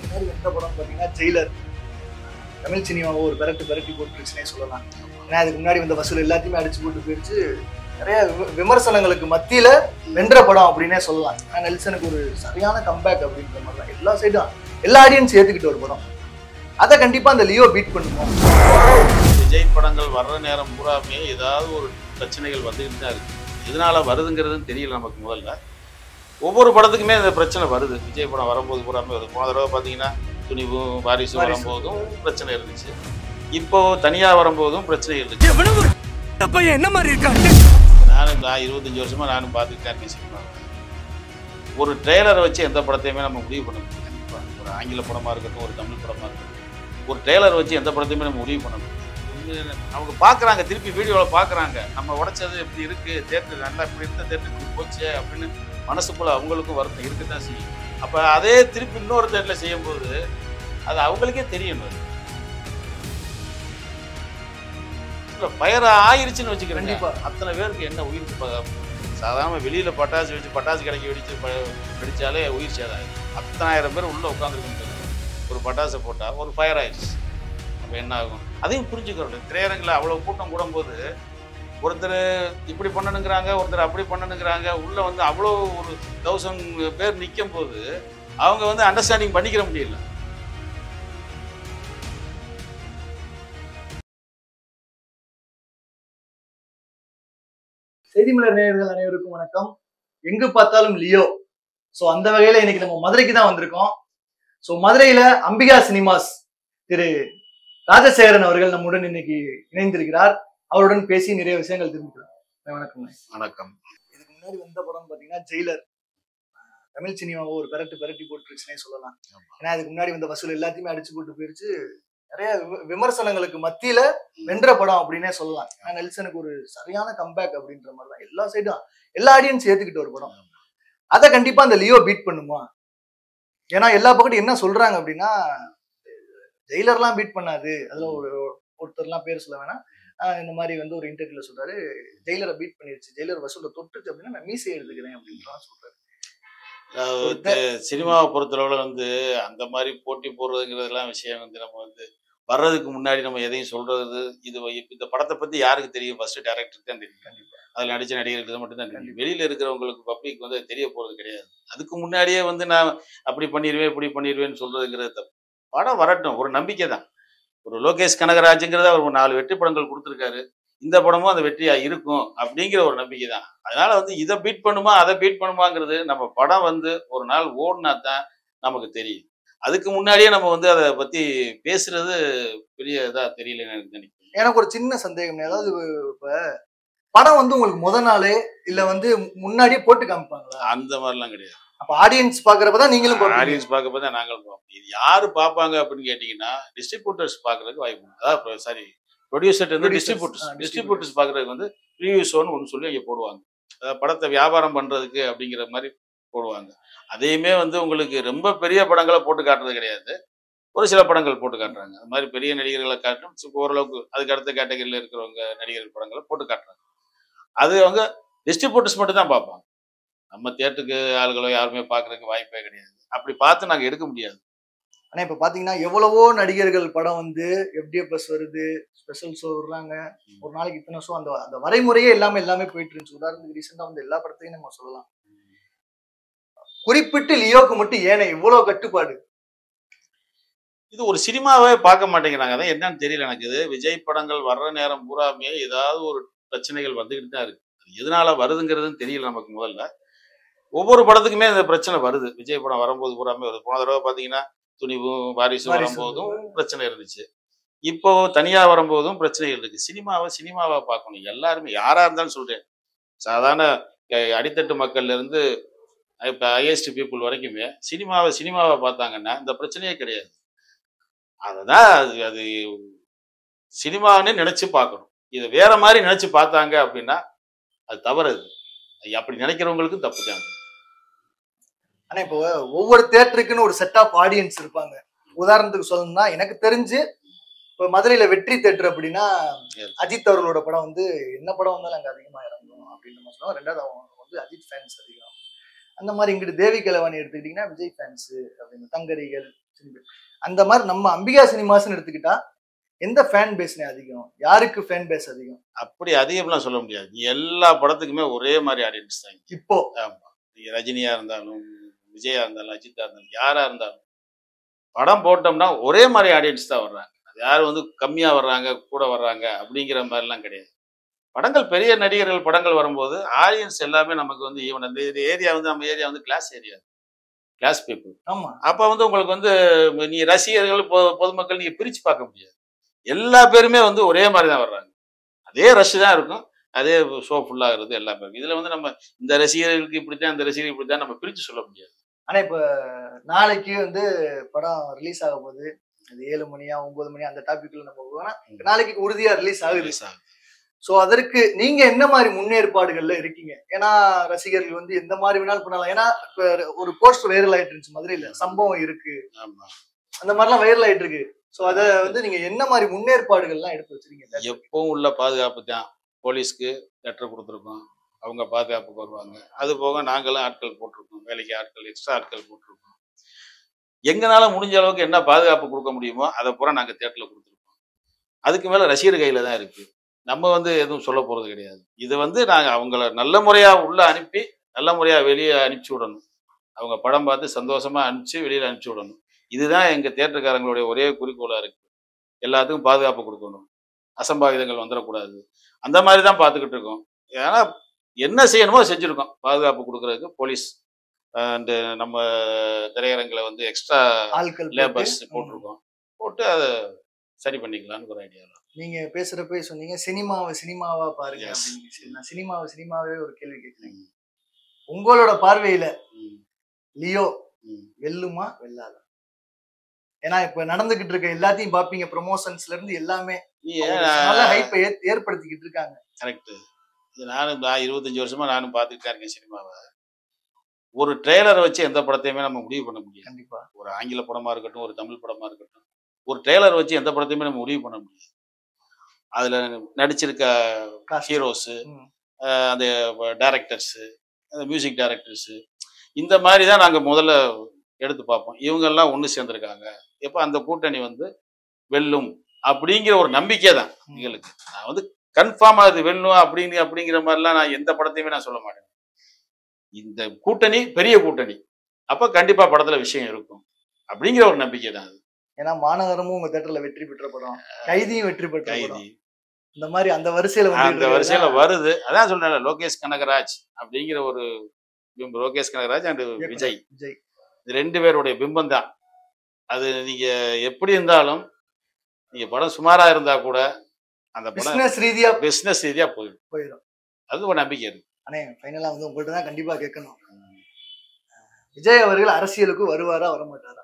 முன்னாடி எந்த படம் பார்த்தீங்கன்னா ஜெயிலர் தமிழ் சினிமாவை ஒரு பெரட்டு பெரட்டி போட்டுருச்சுனே சொல்லலாம் ஏன்னா அதுக்கு முன்னாடி வந்த வசூல் எல்லாத்தையுமே அடிச்சு போட்டு போயிடுச்சு நிறைய விம- விமர்சனங்களுக்கு மத்தியில வென்ற படம் அப்படின்னே சொல்லலாம் ஏன்னா நெல்சனுக்கு ஒரு சரியான கம்பேக் அப்படின்ற மாதிரி தான் எல்லா சைடும் எல்லா ஆடியன்ஸ் ஏத்துக்கிட்ட ஒரு படம் அதை கண்டிப்பா அந்த லியோ பீட் பண்ணுவோம் விஜய் படங்கள் வர்ற நேரம் பூராமே ஏதாவது ஒரு பிரச்சனைகள் வந்துக்கிட்டு தான் இருக்கு எதனால வருதுங்கிறதுன்னு தெரியல நமக்கு முதல்ல ஒவ்வொரு படத்துக்குமே இந்த பிரச்சனை வருது விஜய் படம் வரும்போது பூராமே வருது போன தடவை பார்த்தீங்கன்னா துணிவும் வாரிசு வாரிசு. வரும்போதும் பிரச்சனை இருந்துச்சு இப்போ தனியா வரும்போதும் பிரச்சனை இருந்துச்சு எவ்வளவு பையன் என்ன மாதிரி இருக்கான் நானும் நான் இருபத்தஞ்சி வருஷமா நானும் பார்த்துட்டு தான் இருக்கேன் சினிமா ஒரு ட்ரெய்லரை வச்சு எந்த படத்தையுமே நம்ம முடிவு பண்ண முடியாது கண்டிப்பா. ஒரு ஆங்கில படமா இருக்கட்டும் ஒரு தமிழ் படமா இருக்கட்டும் ஒரு ட்ரெய்லர் வச்சு எந்த படத்தையுமே நம்ம முடிவு பண்ண முடியாது உண்மையிலே அவங்க பார்க்குறாங்க திருப்பி வீடியோவில் பார்க்குறாங்க நம்ம உடைச்சது இப்படி இருக்கு தேட்டர் நல்லா இப்படி இருந்த தேட்டர் இப்படி போச்சு அப்படின்னு மனசுக்குள்ள அவங்களுக்கும் வருத்தம் இருக்க தான் செய்யும் அப்போ அதே திருப்பி இன்னொரு தேட்டரில் செய்யும்போது அது அவங்களுக்கே தெரியும் அது. இல்ல ஃபயர் ஆயிருச்சுன்னு வச்சுக்கிறேன் கண்டிப்பா. அத்தனை பேருக்கு என்ன உயிர் ப- சாதாரண வெளியில பட்டாசு வச்சு பட்டாசு கடைக்கு வெடிச்சு ப- வெடிச்சாலே உயிர் சேதம் ஆயிடும் அத்தனாயிரம் பேர் உள்ள உட்காந்துருக்க ஒரு பட்டாசை போட்டா ஒரு ஃபயர் ஆயிடுச்சு அப்போ என்ன ஆகும் அதையும் புரிஞ்சுக்கிறோம் திரையரங்கில் அவ்வளோ கூட்டம் கூடும்போது ஒருத்தர் இப்படி பண்ணணுங்கிறாங்க ஒருத்தர் அப்படி பண்ணணுங்கிறாங்க உள்ள வந்து அவ்வளோ ஒரு தௌசண்ட் பேர் நிற்கும் போது அவங்க வந்து அண்டர்ஸ்டாண்டிங் பண்ணிக்கிற முடியல செய்திமலர் நேயர்கள் அனைவருக்கும் வணக்கம் எங்கு பார்த்தாலும் லியோ ஸோ அந்த வகையில இன்னைக்கு நம்ம மதுரைக்கு தான் வந்திருக்கோம் ஸோ மதுரையில அம்பிகா சினிமாஸ் திரு ராஜசேகரன் அவர்கள் நம்முடன் இன்னைக்கு இணைந்திருக்கிறார் அவருடன் பேசி நிறைய விஷயங்கள் தெரிஞ்சுக்கலாம் வணக்கம் வணக்கம் இதுக்கு முன்னாடி வந்த படம் பாத்தீங்கன்னா ஜெயிலர் தமிழ் சினிமாவை ஒரு பெரட்டு பெரட்டி போட்டுருச்சுனே சொல்லலாம் ஏன்னா அதுக்கு முன்னாடி வந்த வசூல் எல்லாத்தையுமே அடிச்சு போட்டு போயிருச்சு நிறைய விம- விமர்சனங்களுக்கு மத்தியில வென்ற படம் அப்படின்னே சொல்லலாம் ஏன்னா நெல்சனுக்கு ஒரு சரியான கம்பேக் அப்படின்ற மாதிரி தான் எல்லா சைடும் எல்லா ஆடியன்ஸ் ஏத்துக்கிட்ட ஒரு படம் அதை கண்டிப்பா அந்த லியோ பீட் பண்ணுமா ஏன்னா எல்லா பக்கத்தும் என்ன சொல்றாங்க அப்படின்னா ஜெயிலர்லாம் பீட் பண்ணாது அதுல ஒரு ஒருத்தர்லாம் பேர் சொல்ல வேணாம் ஆஹ் இந்த மாதிரி வந்து ஒரு இன்டர்வியூல சொல்றாரு ஜெயிலரை பீட் பண்ணிருச்சு ஜெயிலர் வசூல தொட்டுச்சு அப்படின்னா நான் மீசை எடுத்துக்கிறேன் அப்படின்லாம் சொல்றாரு அதாவது சினிமாவை பொறுத்தளவுல வந்து அந்த மாதிரி போட்டி போடுறதுங்கிறதெல்லாம் விஷயம் வந்து நம்ம வந்து வர்றதுக்கு முன்னாடி நம்ம எதையும் சொல்றது இது வ- இப்ப இந்த படத்தை பத்தி யாருக்கு தெரியும் ஃபர்ஸ்ட் டேரக்டருக்கு தான் தெரியும் கண்டிப்பா அதில் நடிச்ச நடிகர்களுக்கு மட்டும் தான் தெரியும் கண்டிப்பா. வெளியில இருக்கிறவங்களுக்கு பப்ளிக் வந்து அது தெரிய போறது கிடையாது அதுக்கு முன்னாடியே வந்து நான் அப்படி பண்ணிடுவேன் இப்படி பண்ணிடுவேன்னு சொல்றதுங்கிறது தப்பு படம் வரட்டும் ஒரு நம்பிக்கை தான் ஒரு லோகேஷ் கனகராஜுங்கிறத அவர் ஒரு நாலு வெற்றி படங்கள் கொடுத்துருக்காரு இந்த படமும் அந்த வெற்றியா இருக்கும் அப்படிங்கிற ஒரு நம்பிக்கை தான் அதனால வந்து இதை பீட் பண்ணுமா அதை பீட் பண்ணுமாங்கிறது நம்ம படம் வந்து ஒரு நாள் ஓடினா தான் நமக்கு தெரியும் அதுக்கு முன்னாடியே நம்ம வந்து அதை பத்தி பேசுறது பெரிய இதா தெரியலன்னு எனக்கு நினைக்கிறேன் எனக்கு ஒரு சின்ன சந்தேகம் அதாவது இப்ப படம் வந்து உங்களுக்கு முத நாளே இல்ல வந்து முன்னாடியே போட்டு காமிப்பாங்களா அந்த மாதிரிலாம் கிடையாது அப்ப ஆடியன்ஸ் பாக்குறப்பதான் நீங்களும் பார்ப்பீங்க. ஆடியன்ஸ் பார்க்க பார்த்தா நாங்களும் பார்ப்போம் இது யாரு பார்ப்பாங்க அப்படின்னு கேட்டிங்கன்னா டிஸ்ட்ரிபியூட்டர்ஸ் பார்க்கறதுக்கு வாய்ப்பு உண்டு. அதாவது சாரி ப்ரொடியூசர் வந்து Producers, டிஸ்ட்ரிபியூட்டர்ஸ் ஆ, டிஸ்ட்ரிபியூட்டர்ஸ் பார்க்கறதுக்கு வந்து ரிவ்யூ ஷோன்னு ஒன்று சொல்லி அங்கே போடுவாங்க அதாவது படத்தை வியாபாரம் பண்றதுக்கு அப்படிங்கிற மாதிரி போடுவாங்க அதையுமே வந்து உங்களுக்கு ரொம்ப பெரிய படங்களை போட்டு காட்டுறது கிடையாது ஒரு சில படங்கள் போட்டு காட்டுறாங்க அது மாதிரி பெரிய நடிகர்களை காட்டும் சும்மா ஓரளவுக்கு அதுக்கு அடுத்த கேட்டகரியில் இருக்கிறவங்க நடிகர்கள் படங்களை போட்டு காட்டுறாங்க அது அவங்க டிஸ்ட்ரிபியூட்டர்ஸ் மட்டும் தான் பார்ப்பாங்க நம்ம தேட்டருக்கு ஆளுகளோ யாருமே பார்க்கறதுக்கு வாய்ப்பே கிடையாது அப்படி பார்த்து நாங்கள் எடுக்க முடியாது ஆனா இப்ப பாத்தீங்கன்னா எவ்வளவோ நடிகர்கள் படம் வந்து எஃப்டிஎஃப்எஸ் வருது ஸ்பெஷல் ஷோ விடுறாங்க ஒரு நாளைக்கு இத்தனை ஷோ அந்த அந்த வரைமுறையே எல்லாமே எல்லாமே போயிட்டு இருந்துச்சு உதாரணத்துக்கு ரீசெண்டா வந்து எல்லா படத்தையும் நம்ம சொல்லலாம் குறிப்பிட்டு லியோக்கு மட்டும் ஏனே இவ்வளவு கட்டுப்பாடு இது ஒரு சினிமாவே பார்க்க மாட்டேங்கிறாங்க அதான் என்னன்னு தெரியல எனக்கு இது விஜய் படங்கள் வர்ற நேரம் பூராமே ஏதாவது ஒரு பிரச்சனைகள் வந்துக்கிட்டு தான் இருக்கு அது எதனால வருதுங்கிறதுன்னு தெரியல நமக்கு முதல்ல ஒவ்வொரு படத்துக்குமே இந்த பிரச்சனை வருது விஜய் படம் வரும்போது பூராமே வருது போன தடவை பார்த்தீங்கன்னா துணிவும் வாரிசு வாரிசு. வரும்போதும் பிரச்சனை இருந்துச்சு இப்போ தனியா வரும்போதும் பிரச்சனைகள் இருக்கு சினிமாவை சினிமாவா பார்க்கணும் எல்லாருமே யாரா இருந்தாலும் சொல்றேன் சாதாரண அஹ், அடித்தட்டு மக்கள்ல இருந்து இப்போ ஹையஸ்ட் பீப்புள் வரைக்குமே சினிமாவை சினிமாவை பார்த்தாங்கன்னா இந்த பிரச்சனையே கிடையாது அதுதான் அது அது சினிமான்னு நினைச்சு பார்க்கணும் இதை வேற மாதிரி நினைச்சு பார்த்தாங்க அப்படின்னா அது தவறு அது அது அப்படி நினைக்கிறவங்களுக்கும் தப்பு தான் ஆனா இப்போ ஒவ்வொரு தேட்டருக்குன்னு ஒரு செட் ஆஃப் ஆடியன்ஸ் இருப்பாங்க உதாரணத்துக்கு சொல்லணும்னா எனக்கு தெரிஞ்சு இப்போ மதுரையில வெற்றி தேட்டர் அப்படின்னா Yes. அஜித் அவர்களோட படம் வந்து என்ன படம் வந்தாலும் அங்க அதிகமா இறங்கும் அப்படின்னு நம்ம சொல்லுவோம் ரெண்டாவது அவங்க வந்து அஜித் ஃபேன்ஸ் அதிகம் அந்த மாதிரி இங்கிட்டு தேவி கலவாணி எடுத்துக்கிட்டீங்கன்னா விஜய் ஃபேன்ஸ் அப்படின்னு தங்கரிகள் அந்த மாதிரி நம்ம அம்பிகா சினிமாஸ்னு எடுத்துக்கிட்டா எந்த ஃபேன் பேஸ்னே அதிகம் யாருக்கு ஃபேன் பேஸ் அதிகம் அப்படி அதிகம்லாம் சொல்ல முடியாது நீ எல்லா படத்துக்குமே ஒரே மாதிரி ஆடியன்ஸ் தான் இப்போ ஆமா நீங்க ரஜினியா இருந்தாலும் விஜயா இருந்தாலும் அஜித்தா இருந்தாலும் யாரா இருந்தாலும் படம் போட்டோம்னா ஒரே மாதிரி ஆடியன்ஸ் தான் வர்றாங்க அது யாரும் வந்து கம்மியா வர்றாங்க கூட வர்றாங்க அப்படிங்கிற மாதிரிலாம் கிடையாது படங்கள் பெரிய நடிகர்கள் படங்கள் வரும்போது ஆடியன்ஸ் எல்லாமே நமக்கு வந்து ஈவன் அந்த ஏரியா வந்து நம்ம ஏரியா வந்து கிளாஸ் ஏரியா கிளாஸ் பீப்புள் ஆமா அப்போ வந்து உங்களுக்கு வந்து நீ ரசிகர்கள் பொ- பொதுமக்கள் நீங்க பிரிச்சு பார்க்க முடியாது எல்லா பேருமே வந்து ஒரே மாதிரி தான் வர்றாங்க அதே ரஷ் தான் இருக்கும் அதே ஷோ ஃபுல்லாகிறது எல்லா பேரும் இதுல வந்து நம்ம இந்த ரசிகர்களுக்கு இப்படித்தான் இந்த ரசிகர்களுக்கு இப்படித்தான் நம்ம பிரிச்சு சொல்ல முடியாது ஆனா இப்ப நாளைக்கு வந்து படம் ரிலீஸ் ஆக போகுது அது ஏழு மணியா ஒன்பது மணியா அந்த டாபிக்ல நம்ம போனா நாளைக்கு உறுதியா ரிலீஸ் ஆகுது Release ஆகுது. சோ அதற்கு நீங்க என்ன மாதிரி முன்னேற்பாடுகள்ல இருக்கீங்க ஏன்னா ரசிகர்கள் வந்து எந்த மாதிரி வேணாலும் பண்ணலாம் ஏன்னா இப்ப ஒரு போஸ்ட் வைரல் ஆயிட்டு இருந்துச்சு மதுரையில சம்பவம் இருக்கு ஆமா அந்த மாதிரிலாம் வைரல் ஆயிட்டு இருக்கு சோ அத வந்து நீங்க என்ன மாதிரி முன்னேற்பாடுகள்லாம் எடுத்து வச்சிருக்கீங்க எப்பவும் உள்ள பாதுகாப்பு தான் போலீஸ்க்கு லெட்டர் கொடுத்துருக்கோம் அவங்க பாதுகாப்புக்கு வருவாங்க அது போக நாங்களும் ஆட்கள் போட்டிருக்கோம் வேலைக்கு ஆட்கள் எக்ஸ்ட்ரா ஆட்கள் போட்டிருக்கோம் எங்கனால முடிஞ்ச அளவுக்கு என்ன பாதுகாப்பு கொடுக்க முடியுமோ அதை பூரா நாங்கள் தேட்டரில் கொடுத்துருக்கோம் அதுக்கு மேலே ரசிகர் கையில் தான் இருக்கு நம்ம வந்து எதுவும் சொல்ல போகிறது கிடையாது இது வந்து நாங்கள் அவங்கள நல்ல முறையாக உள்ள அனுப்பி நல்ல முறையாக வெளியே அனுப்பிச்சி விடணும் அவங்க படம் பார்த்து சந்தோஷமா அனுப்பிச்சு வெளியில் அனுப்பிச்சி விடணும் இதுதான் எங்கள் தேட்டருக்காரங்களுடைய ஒரே குறிக்கோளாக இருக்கு எல்லாத்துக்கும் பாதுகாப்பு கொடுக்கணும் அசம்பாவிதங்கள் வந்துடக்கூடாது அந்த மாதிரி தான் பார்த்துக்கிட்டு இருக்கோம் ஏன்னா என்ன செய்யணுமோ செஞ்சுருக்கோம் பாதுகாப்பு கொடுக்கறதுக்கு போலீஸ் அண்டு நம்ம திரையரங்களை வந்து எக்ஸ்ட்ரா ஆட்கள் போட்டு, லேபர்ஸ் ம், போட்டிருக்கோம் போட்டு அதை சரி பண்ணிக்கலாம்னு ஒரு ஐடியா நீங்க பேசுறப்பே சொன்னீங்க சினிமாவை சினிமாவா பாருங்க Yes. அப்படின்னு சரி, நான் சினிமாவை சினிமாவே ஒரு கேள்வி கேட்கிறேன் உங்களோட பார்வையில லியோ வெல்லுமா வெல்லாதா ஏன்னா இப்ப நடந்துகிட்டு இருக்க எல்லாத்தையும் பாப்பீங்க ப்ரொமோஷன்ஸ்ல இருந்து எல்லாமே நீ அவங்க நல்ல ஹைப்பை ஏற்படுத்திக்கிட்டு இருக்காங்க கரெக்ட் இது நானும் நான் இருபத்தஞ்சு வருஷமா நானும் பார்த்துட்டு தான் இருக்கேன் சினிமாவை ஒரு ட்ரெய்லரை வச்சு எந்த படத்தையுமே நம்ம முடிவு பண்ண முடியாது கண்டிப்பா ஒரு ஆங்கில படமா இருக்கட்டும் ஒரு தமிழ் படமா இருக்கட்டும் ஒரு ட்ரெய்லர் வச்சு எந்த படத்தையுமே நம்ம முடிவு பண்ண முடியாது அதுல நடிச்சிருக்க Cast. ஹீரோஸு ம். அந்த டைரக்டர்ஸு அந்த மியூசிக் டைரக்டர்ஸு இந்த மாதிரி தான் நாங்கள் முதல்ல எடுத்து பார்ப்போம் இவங்கெல்லாம் ஒன்று சேர்ந்துருக்காங்க எப்போ அந்த கூட்டணி வந்து வெல்லும் அப்படிங்கிற ஒரு நம்பிக்கை தான் ம். எங்களுக்கு நான் வந்து கன்ஃபார்ம் அது வெல்லும் அப்படின்னு அப்படிங்கிற மாதிரிலாம் நான் எந்த படத்தையுமே நான் சொல்ல மாட்டேன் இந்த கூட்டணி பெரிய கூட்டணி அப்போ கண்டிப்பாக படத்தில் விஷயம் இருக்கும் அப்படிங்கிற ஒரு நம்பிக்கை தான் அது ஏன்னா மாநகரமும் உங்க தேட்டர்ல வெற்றி பெற்ற படம் கைதியும் வெற்றி பெற்ற படம் கைதி இந்த மாதிரி அந்த வரிசையில வந்து அந்த வரிசையில வருது அதான் சொல்றேன்ல லோகேஷ் கனகராஜ் அப்படிங்கிற ஒரு பிம்பம் லோகேஷ் கனகராஜ் அண்ட் விஜய் விஜய் இது ரெண்டு பேருடைய பிம்பம் தான் அது நீங்க எப்படி இருந்தாலும் நீங்க படம் சுமாரா இருந்தா கூட அந்த படம் பிசினஸ் ரீதியா பிசினஸ் ரீதியா போயிடும் போயிடும் அது ஒரு நம்பிக்கை இருக்கு அண்ணே ஃபைனலா வந்து உங்கள்ட்ட தான் கண்டிப்பா கேட்கணும் விஜய் அவர்கள் அரசியலுக்கு வருவாரா வரமாட்டாரா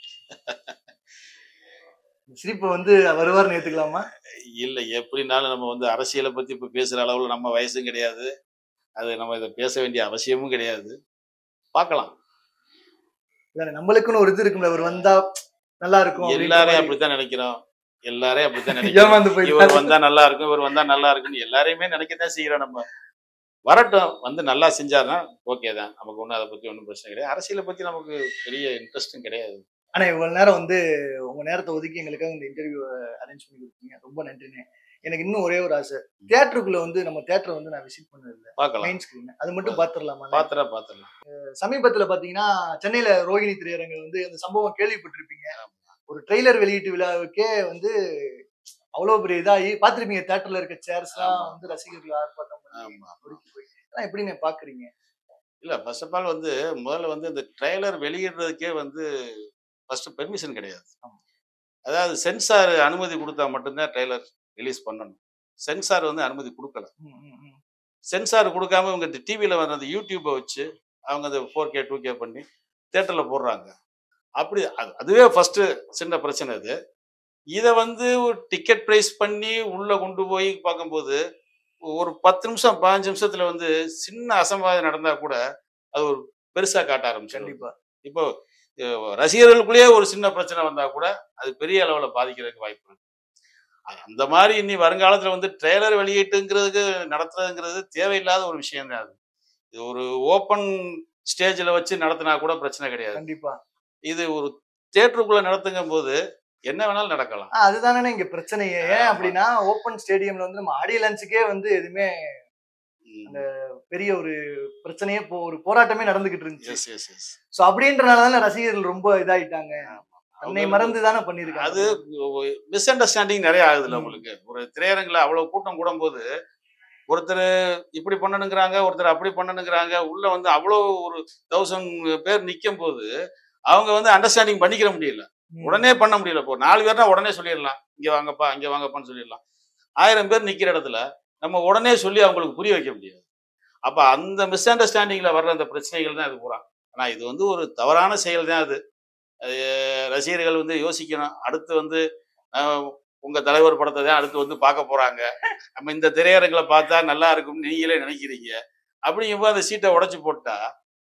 சிரிப்பு வந்து வருவார்னு ஏத்துக்கலாமா இல்லை எப்படினாலும் நம்ம வந்து அரசியலை பத்தி இப்ப பேசுற அளவுல நம்ம வயசும் கிடையாது அது நம்ம இதை பேச வேண்டிய அவசியமும் கிடையாது பார்க்கலாம் இல்ல நம்மளுக்குன்னு ஒரு இது இருக்கும்ல அவர் வந்தா நல்லா இருக்கும் அப்படின்ற எல்லாரையும் மாதிரி. அப்படித்தான் நினைக்கிறோம் எல்லாரையும் அப்படித்தான் நினைக்கிறோம் ஏமாந்து இவர் போயிட்டாரு வந்தா நல்லா இருக்கும் இவர் வந்தா நல்லா இருக்குன்னு எல்லாரையுமே நினைக்கத்தான் செய்கிறோம் நம்ம வரட்டும் வந்து நல்லா செஞ்சாருன்னா ஓகே தான் நமக்கு ஒன்றும் அதை பத்தி ஒன்றும் பிரச்சனை கிடையாது அரசியலை பத்தி நமக்கு பெரிய இன்ட்ரெஸ்டும் கிடையாது ஆனா இவ்வளவு நேரம் வந்து உங்க நேரத்தை ஒதுக்கி எங்களுக்காக இந்த இன்டர்வியூ அரேஞ்ச் பண்ணி கொடுத்தீங்க ரொம்ப நன்றிண்ணே எனக்கு இன்னும் ஒரே ஒரு ஆசை தியேட்டருக்குள்ள வந்து நம்ம தியேட்டர் வந்து நான் விசிட் பண்ணது இல்ல பார்க்கலாம் மெயின் ஸ்கிரீன் அது மட்டும் பாத்துடலாமா பாத்திரா பாத்திரலாம் சமீபத்துல பாத்தீங்கன்னா சென்னையில ரோகிணி திரையரங்கு வந்து அந்த சம்பவம் கேள்விப்பட்டிருப்பீங்க ஒரு ட்ரெய்லர் வெளியீட்டு விழாவுக்கே வந்து அவ்வளவு பெரிய இதாகி பாத்திருப்பீங்க தியேட்டர்ல இருக்க சேர்ஸ் எல்லாம் ஆமா. வந்து ரசிகர்கள் ஆர்ப்பாட்டம் பண்ணி ஆமா நொறுக்கி போய் இதெல்லாம் எப்படி நீங்க பாக்குறீங்க இல்ல ஃபர்ஸ்ட் ஆஃப் ஆல் வந்து முதல்ல வந்து இந்த ட்ரெய்லர் வெளியிடுறதுக்கே வந்து ஃபர்ஸ்ட் பெர்மிஷன் கிடையாது ஆமா. அதாவது சென்சார் அனுமதி கொடுத்தா மட்டும்தான் ட்ரெய்லர் ரிலீஸ் பண்ணணும் சென்சார் வந்து அனுமதி கொடுக்கல ம், ம், ம். சென்சார் கொடுக்காம இவங்க இந்த டிவியில் வர அந்த யூடியூப்பை வச்சு அவங்க அந்த ஃபோர் கே டூ கே பண்ணி தேட்டரில் போடுறாங்க அப்படி அது அதுவே ஃபர்ஸ்ட் சின்ன பிரச்சனை அது இதை வந்து ஒரு டிக்கெட் ப்ரைஸ் பண்ணி உள்ளே கொண்டு போய் பார்க்கும்போது ஒரு பத்து நிமிஷம் பதினஞ்சு நிமிஷத்துல வந்து சின்ன அசம்பாவிதம் நடந்தா கூட அது ஒரு பெருசா காட்ட ஆரம்பிச்சு கண்டிப்பா இப்போ அஹ், ரசிகர்களுக்குள்ளேயே ஒரு சின்ன பிரச்சனை வந்தா கூட அது பெரிய அளவுல பாதிக்கிறதுக்கு வாய்ப்பு இருக்கு அ- அந்த மாதிரி இனி வருங்காலத்துல வந்து ட்ரெய்லர் வெளியீட்டுங்கிறதுக்கு நடத்துறதுங்கிறது தேவையில்லாத ஒரு விஷயம் தான் அது இது ஒரு ஓப்பன் ஸ்டேஜில் வச்சு நடத்தினா கூட பிரச்சனை கிடையாது கண்டிப்பா இது ஒரு தியேட்டருக்குள்ள நடத்துங்கும் போது என்ன வேணாலும் நடக்கலாம் ஆஹ் அதுதானே இங்க பிரச்சனையே ஏன் ஆமா. அப்படின்னா ஓப்பன் ஸ்டேடியம்ல வந்து நம்ம ஆடியோ லஞ்சுக்கே வந்து எதுவுமே ம். பெரிய ஒரு பிரச்சனையே இப்போ ஒரு போராட்டமே நடந்துகிட்டு இருந்துச்சு எஸ் எஸ் எஸ் சோ அப்படின்றனாலதான் ரசிகர்கள் ரொம்ப இதாயிட்டாங்க தன்னை மறந்து தானே பண்ணிருக்காங்க அது மிஸ் அண்டர்ஸ்டாண்டிங் நிறைய ஆகுதுல்ல ம். உங்களுக்கு ஒரு திரையரங்குல அவ்வளவு கூட்டம் கூடும்போது ஒருத்தர் இப்படி பண்ணணுங்கிறாங்க ஒருத்தர் அப்படி பண்ணணுங்கிறாங்க உள்ள வந்து அவ்வளோ ஒரு தௌசண்ட் பேர் நிற்கும் போது அவங்க வந்து அண்டர்ஸ்டாண்டிங் பண்ணிக்கிற முடியல ம். உடனே பண்ண முடியல இப்போ நாலு பேர்னா உடனே சொல்லிடலாம் இங்க வாங்கப்பா இங்க வாங்கப்பான்னு சொல்லிடலாம் ஆயிரம் பேர் நிக்கிற இடத்துல நம்ம உடனே சொல்லி அவங்களுக்கு புரிய வைக்க முடியாது அப்ப அந்த மிஸ் அண்டர்ஸ்டாண்டிங்ல வர்ற அந்த பிரச்சனைகள் தான் இது பூரா ஆனா இது வந்து ஒரு தவறான செயல் தான் அது அது ரசிகர்கள் வந்து யோசிக்கணும் அடுத்து வந்து அஹ், உங்க தலைவர் படத்தை தான் அடுத்து வந்து பார்க்க போறாங்க நம்ம இந்த திரையரங்களை பார்த்தா நல்லா இருக்கும்னு நீங்களே நினைக்கிறீங்க அப்படிங்கும்போது அந்த சீட்டை உடைச்சு போட்டா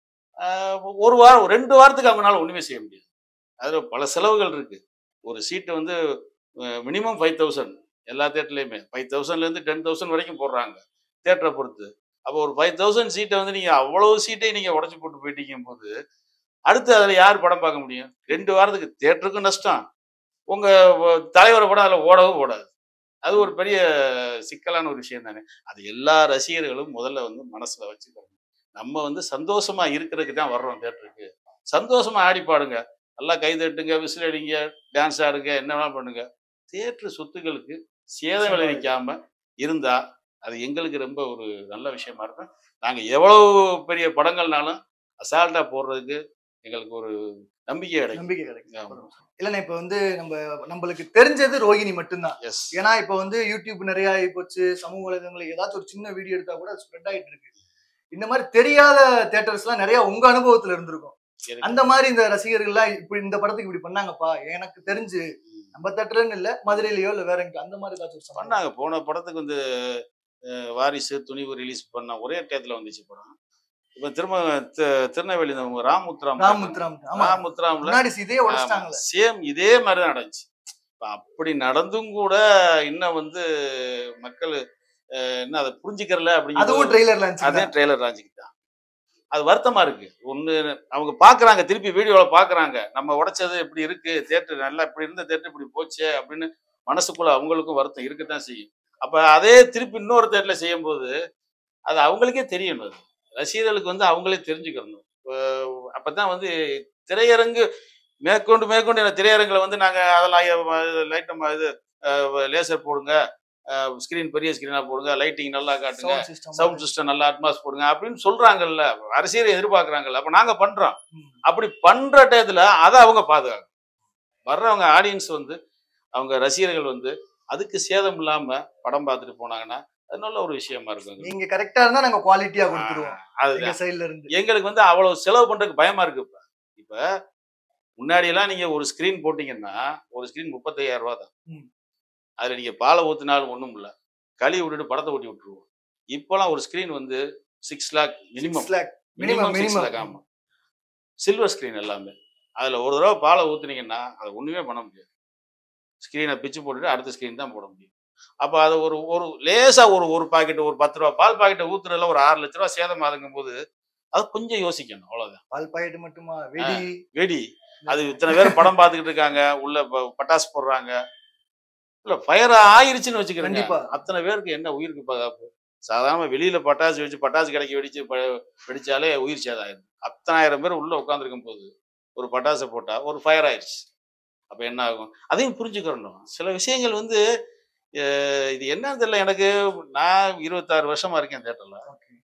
அஹ், ஒரு வாரம் ரெண்டு வாரத்துக்கு அவங்களால ஒண்ணுமே செய்ய முடியாது அதுல பல செலவுகள் இருக்கு ஒரு சீட்டு வந்து மினிமம் ஃபைவ் தௌசண்ட் எல்லா தேட்டர்லையுமே ஃபைவ் தௌசண்ட்லேருந்து டென் தௌசண்ட் வரைக்கும் போடுறாங்க தேட்டரை பொறுத்து அப்போ ஒரு ஃபைவ் தௌசண்ட் சீட்டை வந்து நீங்கள் அவ்வளவு சீட்டை நீங்கள் உடச்சி போட்டு போயிட்டீங்க போது அடுத்து அதில் யார் படம் பார்க்க முடியும் ரெண்டு வாரத்துக்கு தேட்டருக்கும் நஷ்டம் உங்கள் தலைவரை படம் அதில் ஓடவும் ஓடாது அது ஒரு பெரிய சிக்கலான ஒரு விஷயம் தானே அது எல்லா ரசிகர்களும் முதல்ல வந்து மனசில் வச்சுக்கணும் நம்ம வந்து சந்தோஷமா இருக்கிறதுக்கு தான் வர்றோம் தேட்டருக்கு சந்தோஷமா ஆடி பாடுங்க நல்லா கை தட்டுங்க விசில் அடிங்க டான்ஸ் ஆடுங்க என்ன வேணா பண்ணுங்க தேட்டர் சொத்துக்களுக்கு சேதம் விளைவிக்காம இருந்தா அது எங்களுக்கு ரொம்ப ஒரு நல்ல விஷயமா இருக்கும் நாங்க எவ்வளவு பெரிய படங்கள்னாலும் அசால்ட்டா போடுறதுக்கு எங்களுக்கு ஒரு நம்பிக்கை கிடைக்கும் நம்பிக்கை கிடைக்கும் ஆமா. இல்லைன்னா இப்ப வந்து நம்ம நம்மளுக்கு தெரிஞ்சது ரோகிணி மட்டும்தான் எஸ் ஏன்னா இப்ப வந்து யூடியூப் நிறைய ஆகி போச்சு சமூக வலைதளங்கள் ஏதாச்சும் ஒரு சின்ன வீடியோ எடுத்தா கூட ஸ்ப்ரெட் ஆயிட்டு இருக்கு இந்த மாதிரி தெரியாத தேட்டர்ஸ் எல்லாம் நிறைய உங்க அனுபவத்துல இருந்திருக்கும் அந்த மாதிரி இந்த ரசிகர்கள்லாம் இப்படி இந்த படத்துக்கு இப்படி பண்ணாங்கப்பா எனக்கு தெரிஞ்சு நம்ம தேட்டர்னு இல்ல மதுரையிலயோ இல்ல வேற எங்க அந்த மாதிரி ஏதாச்சும் ஒரு சம்பவம்? பண்ணாங்க போன படத்துக்கு வந்து அஹ், வாரிசு துணிவு ரிலீஸ் பண்ண ஒரே டயத்துல வந்துச்சு படம் இப்ப திரும்ப தி- திருநெல்வேலி இந்த ராமுத்ராம் ராமுத்ராம் ஆமா ராமுத்ராம்ல முன்னாடி இதே உடச்சிட்டாங்கல்ல சேம் இதே மாதிரி தான் நடந்துச்சு இப்ப அப்படி நடந்தும் கூட இன்னும் வந்து மக்கள் அஹ், என்ன அதை புரிஞ்சுக்கிறல அதுவும் அப்படிங்கிறது ட்ரெய்லர்ல அதே இருந்துச்சு ட்ரெய்லர் ராஜிக்கு தான் அது வருத்தமா இருக்கு ஒண்ணு அவங்க பாக்குறாங்க திருப்பி வீடியோல பாக்குறாங்க நம்ம உடைச்சது இப்படி இருக்கு தேட்டர் நல்லா இப்படி இருந்த தேட்டர் இப்படி போச்சே அப்படின்னு மனசுக்குள்ள அவங்களுக்கும் வருத்தம் இருக்கத்தான் செய்யும் அப்ப அதே திருப்பி இன்னொரு தேட்டர்ல செய்யும் போது அது அவங்களுக்கே தெரியணும் அது ரசிகர்களுக்கு வந்து அவங்களே தெரிஞ்சுக்கணும் இப்போ அப்பதான் வந்து திரையரங்கு மேற்கொண்டு மேற்கொண்டு இந்த திரையரங்குல வந்து நாங்க அதெல்லாம் லைட் நம்ம இது லேசர் போடுங்க ஸ்கிரீன் பெரிய ஸ்கிரீனா போடுங்க லைட்டிங் நல்லா காட்டுங்க சவுண்ட் சிஸ்டம் சவுண்ட் சிஸ்டம் நல்லா அட்மாஸ் போடுங்க அப்படின்னு சொல்றாங்கல்ல அரசியல் எதிர்பார்க்கறாங்கல்ல அப்ப நாங்க பண்றோம் அப்படி பண்ற டயத்துல அதை அவங்க பாதுகாக்கணும் வர்றவங்க ஆடியன்ஸ் வந்து அவங்க ரசிகர்கள் வந்து அதுக்கு சேதம் இல்லாம படம் பார்த்துட்டு போனாங்கன்னா அது நல்ல ஒரு விஷயமா இருக்கும் நீங்க கரெக்டா இருந்தா நாங்க குவாலிட்டியா கொடுத்துருவோம் எங்க அதுதான் சைடுல இருந்து எங்களுக்கு வந்து அவ்வளவு செலவு பண்றதுக்கு பயமா இருக்கு இப்ப இப்ப முன்னாடி எல்லாம் நீங்க ஒரு ஸ்கிரீன் போட்டீங்கன்னா ஒரு ஸ்கிரீன் முப்பத்தையாயிரம் ரூபாய் தான் ம். அதுல நீங்க பாலை ஊத்தினாலும் ஒண்ணும் இல்ல களி விட்டுட்டு படத்தை ஓட்டி விட்டுருவோம் இப்போலாம் ஒரு ஸ்கிரீன் வந்து six lakh minimum Six lakh. Minimum minimum, six lakh minimum. ஆமா சில்வர் ஸ்கிரீன் எல்லாமே அதுல ஒரு தடவை பாலை ஊத்துனீங்கன்னா அதை ஒண்ணுமே பண்ண முடியாது ஸ்கிரீனை பிச்சு போட்டுட்டு அடுத்த ஸ்கிரீன் தான் போட முடியும் அப்ப அது ஒரு ஒரு லேசா ஒரு ஒரு பாக்கெட் ஒரு பத்து ரூபா பால் பாக்கெட்டை ஊத்துறதுல ஒரு ஆறு லட்ச ரூபா சேதம் ஆகுங்கும் போது அது கொஞ்சம் யோசிக்கணும் அவ்வளவுதான் பால் பாக்கெட் மட்டுமா வெடி வெடி அது இத்தனை பேர் படம் பார்த்துக்கிட்டு இருக்காங்க உள்ள ப- பட்டாசு போடுறாங்க இல்ல ஃபயர் ஆயிருச்சுன்னு வச்சுக்கிறேங்க கண்டிப்பா. அத்தனை பேருக்கு என்ன உயிருக்கு பாதுகாப்பு சாதாரண வெளியில பட்டாசு வச்சு பட்டாசு கடைக்கு வெடிச்சு ப- வெடிச்சாலே உயிர் சேதம் ஆயிடும் அத்தனாயிரம் பேர் உள்ள உட்காந்துருக்கும் போது ஒரு பட்டாசை போட்டா ஒரு ஃபயர் ஆயிடுச்சு அப்ப என்ன ஆகும் அதையும் புரிஞ்சுக்கிறணும் சில விஷயங்கள் வந்து அஹ், இது என்னன்னு தெரியல எனக்கு நான் இருபத்தாறு வருஷமா இருக்கேன் தேட்டர்ல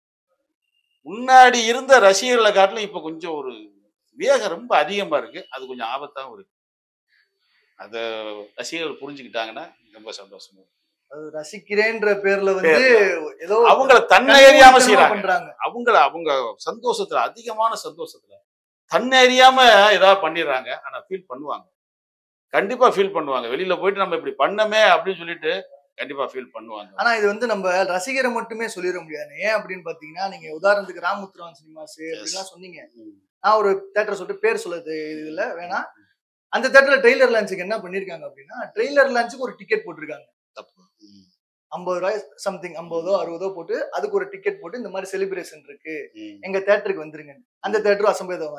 முன்னாடி இருந்த ரசிகர்களை காட்டிலும் இப்ப கொஞ்சம் ஒரு வேகம் ரொம்ப அதிகமா இருக்கு அது கொஞ்சம் ஆபத்தாகவும் இருக்கு அத ரசிகர்கள் புரிஞ்சுக்கிட்டாங்கன்னா ரொம்ப சந்தோஷமா இருக்கும். அது ரசிக்கிறேன்ற பேர்ல வந்து ஏதோ அவங்கள தன்னறியாம கண்மூடித்தனமா செய்யறாங்க பண்றாங்க அவங்கள அவங்க சந்தோஷத்துல அதிகமான சந்தோஷத்துல தன்னறியாம ஏதாவது பண்ணிடுறாங்க ஆனா ஃபீல் பண்ணுவாங்க கண்டிப்பா ஃபீல் பண்ணுவாங்க வெளியில போயிட்டு நம்ம இப்படி பண்ணமே அப்படின்னு சொல்லிட்டு கண்டிப்பா ஃபீல் பண்ணுவாங்க ஆனா இது வந்து நம்ம ரசிகரை மட்டுமே சொல்லிட முடியாது ஏன் அப்படின்னு பாத்தீங்கன்னா நீங்க உதாரணத்துக்கு ராமுத்ரான் சினிமாஸ் அப்படிலாம் சொன்னீங்க ம். நான் ஒரு தேட்டர் சொல்லிட்டு பேர் சொல்லுது இதுல வேணா அந்த தேட்டர்ல ட்ரெய்லர் லான்ச்சுக்கு என்ன பண்ணிருக்காங்க அப்படின்னா ட்ரெய்லர் லான்ச்சுக்கு ஒரு டிக்கெட் போட்டிருக்காங்க தப்பு ம், ஐம்பது ரூபாய் சம்திங் ஐம்பதோ அறுபதோ போட்டு அதுக்கு ஒரு டிக்கெட் போட்டு இந்த மாதிரி செலிப்ரேஷன் இருக்கு ம். எங்க தேட்டருக்கு வந்துருங்க அந்த தேட்டரும் அசம்பேதம் ஆச்சு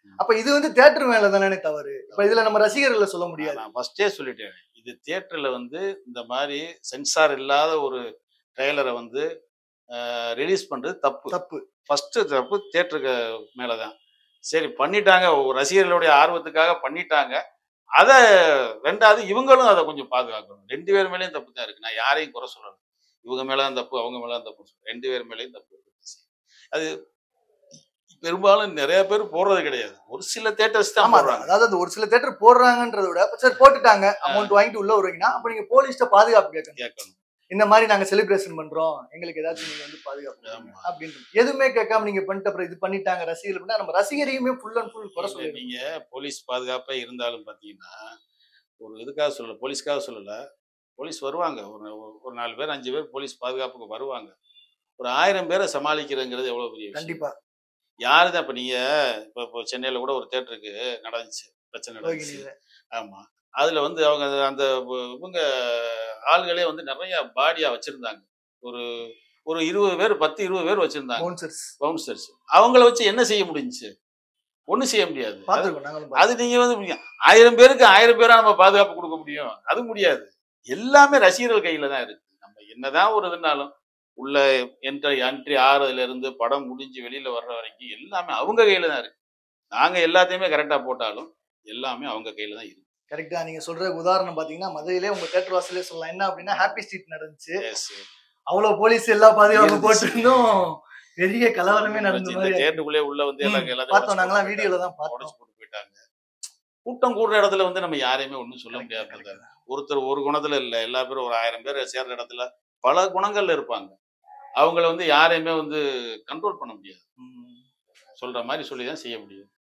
அப்ப இது வந்து தியேட்டர் மேல தானே தவறு இப்ப இதுல நம்ம ரசிகர்களை சொல்ல முடியாது நான் ஃபர்ஸ்டே சொல்லிட்டேன் இது தியேட்டர்ல வந்து இந்த மாதிரி சென்சார் இல்லாத ஒரு ட்ரெய்லரை வந்து ரிலீஸ் பண்றது தப்பு தப்பு ஃபர்ஸ்ட் தப்பு தியேட்டருக்கு மேலதான் சரி பண்ணிட்டாங்க ஒரு ரசிகர்களுடைய ஆர்வத்துக்காக பண்ணிட்டாங்க அதை ரெண்டாவது இவங்களும் அதை கொஞ்சம் பாதுகாக்கணும் ரெண்டு பேர் மேலேயும் தப்பு தான் இருக்கு நான் யாரையும் குறை சொல்லல இவங்க மேலதான் தப்பு அவங்க மேலதான் தப்பு சொல்லல. ரெண்டு பேர் மேலேயும் தப்பு இருக்கு அது பெரும்பாலும் நிறைய பேர் போடுறது கிடையாது ஒரு சில தேட்டர்ஸ் தான் ஆமா போடுறாங்க அதாவது அந்த ஒரு சில தேட்டர் போடுறாங்கன்றத விட இப்ப சரி போட்டுட்டாங்க அமௌண்ட் வாங்கிட்டு உள்ள வருவீங்கன்னா அப்ப நீங்க போலீஸ்ட பாதுகாப்பு கேட்கணும் கேட்கணும் இந்த மாதிரி நாங்க செலிப்ரேஷன் பண்றோம் எங்களுக்கு ஏதாச்சும் நீங்க வந்து பாதுகாப்பு கொடுங்க ஆமா. அப்படின்னு எதுவுமே கேட்காம நீங்க பண்ணிட்டு அப்புறம் இது பண்ணிட்டாங்க ரசிகர்கள் அப்படின்னா நம்ம ரசிகரையுமே ஃபுல் அண்ட் ஃபுல் குறை இல்ல, சொல்லிடுறோம் நீங்க போலீஸ் பாதுகாப்பே இருந்தாலும் பாத்தீங்கன்னா ஒரு இதுக்காக சொல்லல போலீஸ்க்காக சொல்லல போலீஸ் வருவாங்க ஒரு ஒரு நாலு பேர் அஞ்சு பேர் போலீஸ் பாதுகாப்புக்கு வருவாங்க ஒரு ஆயிரம் பேரை சமாளிக்கிறதுங்கிறது எவ்வளவு பெரிய விஷயம் கண்டிப்பா யாரு தான் இப்ப நீங்க இப்ப இப்போ சென்னையில கூட ஒரு தேட்டருக்கு நடந்துச்சு பிரச்சனை நடந்துச்சு ரோகிணியில. ஆமா அதுல வந்து அவங்க அந்த வ- இவங்க ஆள்களே வந்து நிறைய பாடியா வச்சிருந்தாங்க ஒரு ஒரு இருபது பேர் பத்து இருபது பேர் வச்சிருந்தாங்க bouncers. பவுன்சர்ஸ் அவங்கள வச்சு என்ன செய்ய முடிஞ்சுச்சு ஒண்ணும் செய்ய முடியாது பார்த்திருக்கோம் நாங்களும் அது நீங்க வந்து முடியும். ஆயிரம் பேருக்கு ஆயிரம் பேரா நம்ம பாதுகாப்பு கொடுக்க முடியும் அது முடியாது எல்லாமே ரசிகர்கள் கையில தான் இருக்கு நம்ம என்னதான் ஒரு இதுனாலும் உள்ள என்ட்ரி என்ட்ரி ஆறதுல இருந்து படம் முடிஞ்சு வெளியில வர்ற வரைக்கும் எல்லாமே அவங்க கையில தான் இருக்கு நாங்க எல்லாத்தையுமே கரெக்டா போட்டாலும் எல்லாமே அவங்க கையில தான் இருக்கு கரெக்டா நீங்க சொல்ற உதாரணம் பாத்தீங்கன்னா மதுரையிலே உங்க தேட்டர் வாசலே சொல்லலாம் என்ன அப்படின்னா ஹாப்பி ஸ்ட்ரீட் நடந்துச்சு Yes. அவ்வளவு போலீஸ் எல்லா பாதுகாப்பு இருந்துச்சு. போட்டிருந்தும் பெரிய கலவரமே நடந்த இந்த மாதிரி தேட்டருக்குள்ளே உள்ள வந்து எல்லாம் ம், எல்லாத்தையும் பார்த்தோம் உடைச்சு நாங்களாம் போட்டு வீடியோல தான் போயிட்டாங்க. பார்த்தோம் உடைச்சு போட்டு போயிட்டாங்க கூட்டம் கூடுற இடத்துல வந்து நம்ம யாரையுமே ஒண்ணும் சொல்ல முடியாது brother. ஒருத்தர் ஒரு குணத்துல இல்ல எல்லா பேரும் ஒரு ஆயிரம் பேர் சேர்ற இடத்துல பல குணங்கள்ல இருப்பாங்க அவங்கள வந்து யாரையுமே வந்து கண்ட்ரோல் பண்ண முடியாது ம். சொல்ற மாதிரி சொல்லி தான் செய்ய முடியும்